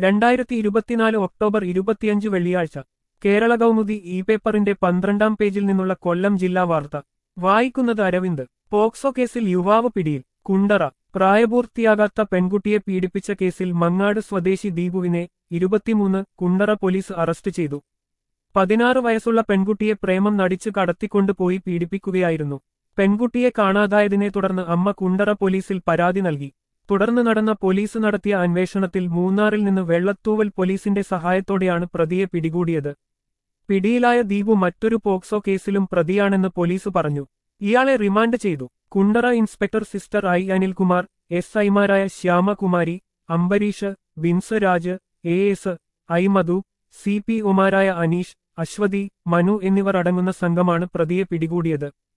രണ്ടായിരത്തി ഇരുപത്തിനാല് ഒക്ടോബർ ഇരുപത്തിയഞ്ച് വെള്ളിയാഴ്ച കേരള കൗമുദി ഇ പേപ്പറിന്റെ പന്ത്രണ്ടാം പേജിൽ നിന്നുള്ള കൊല്ലം ജില്ലാ വാർത്ത വായിക്കുന്നത് അരവിന്ദ് പോക്സോ കേസിൽ യുവാവ് പിടിയിൽ കുണ്ടറ പ്രായപൂർത്തിയാകാത്ത പെൺകുട്ടിയെ പീഡിപ്പിച്ച കേസിൽ മങ്ങാട് സ്വദേശി ദീപുവിനെ ഇരുപത്തിമൂന്ന് കുണ്ടറ പോലീസ് അറസ്റ്റ് ചെയ്തു പതിനാറ് വയസ്സുള്ള പെൺകുട്ടിയെ പ്രേമം നടിച്ചു കടത്തിക്കൊണ്ടുപോയി പീഡിപ്പിക്കുകയായിരുന്നു പെൺകുട്ടിയെ കാണാതായതിനെ തുടർന്ന് അമ്മ കുണ്ടറ പോലീസിൽ പരാതി നൽകി തുടർന്ന് നടന്ന പോലീസ് നടത്തിയ അന്വേഷണത്തിൽ മൂന്നാറിൽ നിന്ന് വെള്ളത്തൂവൽ പോലീസിന്റെ സഹായത്തോടെയാണ് പ്രതിയെ പിടികൂടിയത് പിടിയിലായ ദീപു മറ്റൊരു പോക്സോ കേസിലും പ്രതിയാണെന്ന് പോലീസ് പറഞ്ഞു ഇയാളെ റിമാൻഡ് ചെയ്തു Kundara inspector sister I Anilkumar S ഐമാരായ Shyamakumari Ambareesh Vinsaraj A S I Madhu C P ഒമാരായ അനീഷ് അശ്വതി മനു എന്നിവർ അടങ്ങുന്ന സംഘമാണ് പ്രതിയെ പിടികൂടിയത്